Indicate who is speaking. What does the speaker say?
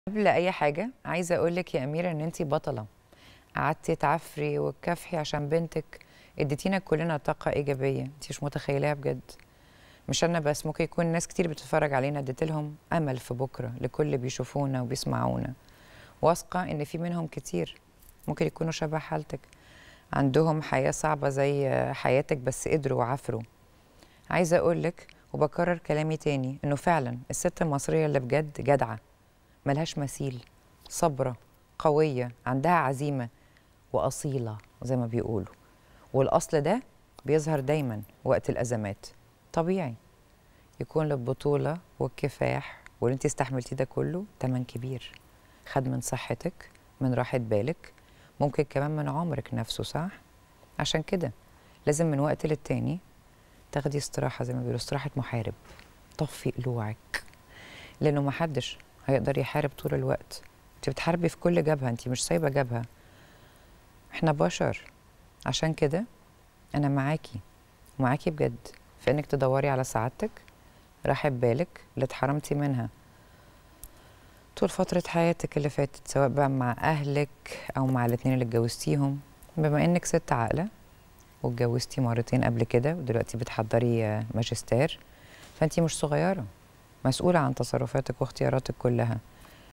Speaker 1: قبل اي حاجه عايزه اقول لك يا اميره ان انت بطله قعدتي تعفري وتكافحي عشان بنتك اديتينا كلنا طاقه ايجابيه انت مش متخيلاها بجد مش انا بس ممكن يكون ناس كتير بتتفرج علينا اديت لهم امل في بكره لكل اللي بيشوفونا وبيسمعونا واثقه ان في منهم كتير ممكن يكونوا شبه حالتك عندهم حياه صعبه زي حياتك بس قدروا وعفروا عايزه اقول لك وبكرر كلامي تاني انه فعلا الست المصريه اللي بجد جدعه ملهاش مثيل صبرة قوية عندها عزيمة وأصيلة زي ما بيقولوا والأصل ده بيظهر دايما وقت الأزمات طبيعي يكون للبطولة والكفاح واللي انت استحملتيه ده كله تمن كبير خد من صحتك من راحة بالك ممكن كمان من عمرك نفسه صح عشان كده لازم من وقت للتاني تاخدي استراحة زي ما بيقولوا استراحة محارب طفي قلوعك لأنه محدش هيقدر يحارب طول الوقت انت بتحاربي في كل جبهه انت مش سايبه جبهه احنا بشر عشان كده انا معاكي ومعاكي بجد في انك تدوري على سعادتك راحة بالك اللي اتحرمتي منها طول فترة حياتك اللي فاتت سواء بقى مع أهلك أو مع الاتنين اللي اتجوزتيهم بما إنك ست عاقلة واتجوزتي مرتين قبل كده ودلوقتي بتحضري ماجستير فأنتي مش صغيرة مسؤولة عن تصرفاتك واختياراتك كلها